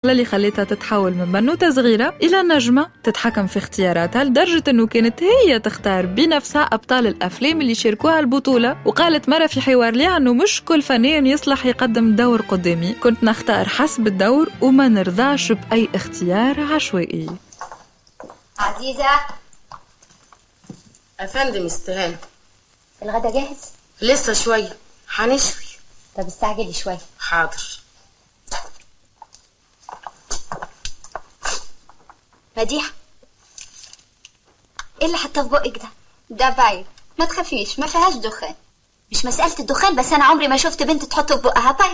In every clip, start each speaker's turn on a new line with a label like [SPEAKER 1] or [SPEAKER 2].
[SPEAKER 1] للي خليتها تتحول من بنوتة صغيرة إلى نجمة تتحكم في اختياراتها لدرجة أنه كانت هي تختار بنفسها أبطال الأفلام اللي شاركوها البطولة وقالت مرة في حوار لي أنه مش كل فنان يصلح يقدم دور قدامي كنت نختار حسب الدور وما نرضاش بأي اختيار عشوائي
[SPEAKER 2] عزيزة
[SPEAKER 3] افندم استهان
[SPEAKER 2] الغدا جاهز
[SPEAKER 3] لسه شويه هنشوي
[SPEAKER 2] طب استعجلي شوية
[SPEAKER 3] حاضر
[SPEAKER 2] مديحة ايه اللي حاطاه في بقك ده؟ ده بايب ما تخافيش ما فيهاش دخان مش مسألة الدخان بس أنا عمري ما شفت بنت تحطه في بقها بايب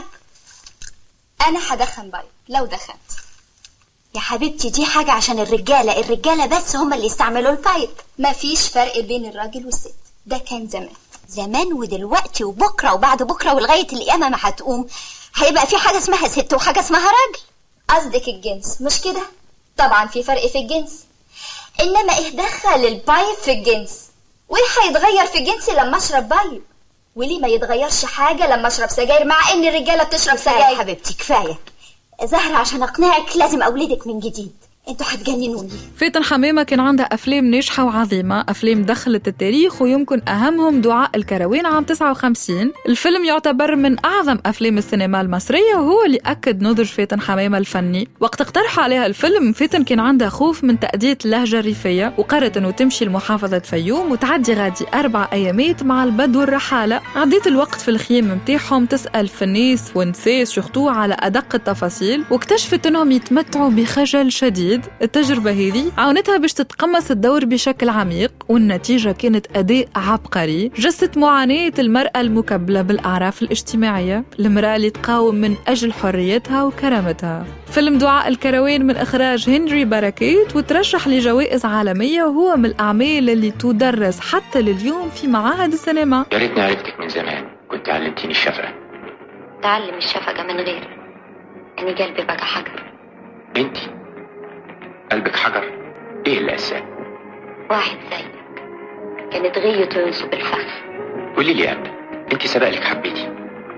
[SPEAKER 2] أنا هدخن بايب لو دخنت يا حبيبتي دي حاجة عشان الرجالة الرجالة بس هم اللي يستعملوا البايب مفيش فرق بين الراجل والست ده كان زمان زمان ودلوقتي وبكرة وبعد بكرة ولغاية القيامة ما هتقوم هيبقى في حاجة اسمها ست وحاجة اسمها راجل قصدك الجنس مش كده طبعا في فرق في الجنس انما ايه دخل البايب في الجنس وايه هيتغير في جنسي لما اشرب بايب وليه ما يتغيرش حاجة لما اشرب سجاير مع ان الرجالة بتشرب
[SPEAKER 4] كفاية
[SPEAKER 2] سجاير
[SPEAKER 4] يا حبيبتي كفاية زهرة عشان أقنعك لازم أولدك من جديد انتوا هتجننوني
[SPEAKER 1] فاتن حمامة كان عندها أفلام ناجحة وعظيمة أفلام دخلت التاريخ ويمكن أهمهم دعاء الكروان عام 59 الفيلم يعتبر من أعظم أفلام السينما المصرية وهو اللي أكد نضج فاتن حمامة الفني وقت اقترحوا عليها الفيلم فاتن كان عندها خوف من تأدية اللهجة الريفية وقررت أنه تمشي لمحافظة فيوم وتعدي غادي أربع أيامات مع البدو الرحالة عديت الوقت في الخيام متاعهم تسأل في الناس ونساس شخطوه على أدق التفاصيل واكتشفت أنهم يتمتعوا بخجل شديد التجربة هذه عاونتها باش تتقمص الدور بشكل عميق والنتيجة كانت أداء عبقري جسد معاناة المرأة المكبلة بالأعراف الاجتماعية المرأة اللي تقاوم من أجل حريتها وكرامتها فيلم دعاء الكروان من إخراج هنري بركات وترشح لجوائز عالمية وهو من الأعمال اللي تدرس حتى لليوم في معاهد السينما
[SPEAKER 5] يا ريتني عرفتك من زمان كنت علمتيني الشفقة
[SPEAKER 2] تعلم الشفقة من غير أني قلبي بقى حجر
[SPEAKER 5] انتي قلبك حجر ايه اللي قساه
[SPEAKER 2] واحد زيك كانت غيته ينصب الفخ
[SPEAKER 5] قولي لي يا قلبي انتي سبقلك حبيتي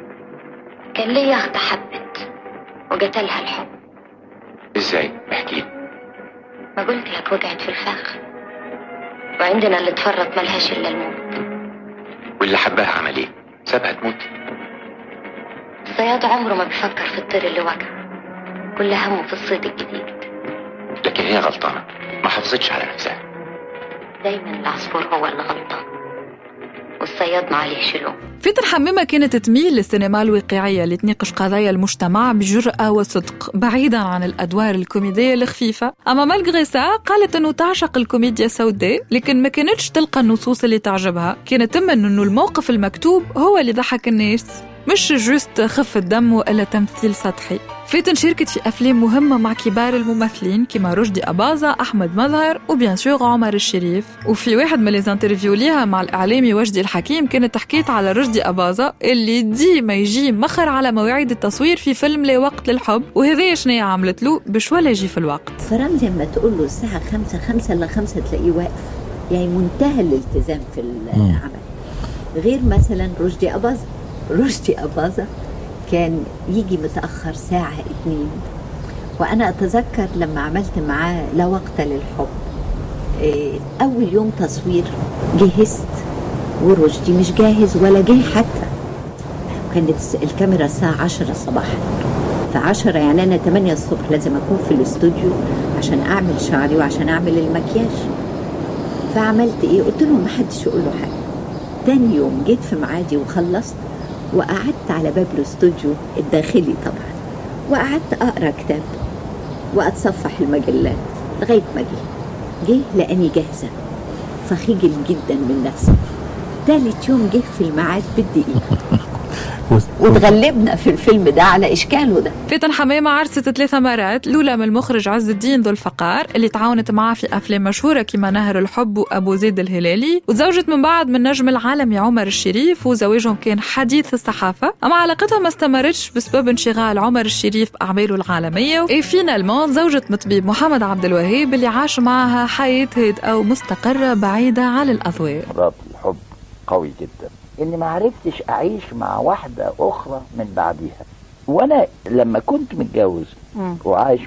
[SPEAKER 2] كان ليا أخت حبت وقتلها الحب
[SPEAKER 5] ازاي احكي لي
[SPEAKER 2] ما قلت لك وقعت في الفخ وعندنا اللي اتفرط ملهاش إلا الموت
[SPEAKER 5] واللي حباها عمل ايه سابها تموت
[SPEAKER 2] الصياد عمره ما بيفكر في الطير اللي وقع كل همه في الصيد الجديد
[SPEAKER 5] لكن هي غلطانة ما حافظتش على نفسها
[SPEAKER 2] دايما العصفور هو اللي غلطان والصياد ما عليهش لوم
[SPEAKER 1] فاتن حمامة كانت تميل للسينما الواقعية اللي تناقش قضايا المجتمع بجرأة وصدق بعيدا عن الأدوار الكوميدية الخفيفة أما مالغري سا قالت أنه تعشق الكوميديا السوداء لكن ما كانتش تلقى النصوص اللي تعجبها كانت تمن أنه الموقف المكتوب هو اللي ضحك الناس مش جوست خفة دم وإلا تمثيل سطحي فاتن شاركت في أفلام مهمة مع كبار الممثلين كما رشدي أباظة أحمد مظهر وبيان سور عمر الشريف وفي واحد من ليزانترفيو ليها مع الإعلامي وجدي الحكيم كانت حكيت على رشدي أباظة اللي ديما يجي مخر على مواعيد التصوير في فيلم لا وقت للحب وهذا شنو عملت له باش ولا يجي في الوقت
[SPEAKER 6] فرمزي لما تقول له الساعة خمسة خمسة إلا خمسة تلاقيه واقف يعني منتهى الالتزام في العمل غير مثلا رشدي أباظة رشدي أباظة كان يجي متأخر ساعة اتنين وأنا أتذكر لما عملت معاه لا وقت للحب إيه، أول يوم تصوير جهزت ورشدي مش جاهز ولا جه حتى كانت الكاميرا الساعة عشرة صباحا فعشرة يعني أنا تمانية الصبح لازم أكون في الاستوديو عشان أعمل شعري وعشان أعمل المكياج فعملت إيه قلت لهم محدش يقول له حاجة تاني يوم جيت في ميعادي وخلصت وقعدت على باب الاستوديو الداخلي طبعا وقعدت اقرا كتاب واتصفح المجلات لغايه ما جه جه لاني جاهزه فخجل جدا من نفسي تالت يوم جه في الميعاد بالدقيقه وتغلبنا في الفيلم ده على اشكاله ده
[SPEAKER 1] فاتن حمامة عرست ثلاثة مرات الأولى من المخرج عز الدين ذو الفقار اللي تعاونت معاه في أفلام مشهورة كما نهر الحب وأبو زيد الهلالي وتزوجت من بعد من نجم العالمي عمر الشريف وزواجهم كان حديث الصحافة أما علاقتها ما استمرتش بسبب انشغال عمر الشريف بأعماله العالمية وفي فينالمون تزوجت مطبيب محمد عبد الوهاب اللي عاش معها حياة هادئة ومستقرة بعيدة عن الأضواء
[SPEAKER 7] رابط الحب قوي جدا اني ما عرفتش اعيش مع واحده اخرى من بعديها وانا لما كنت متجوز وعايش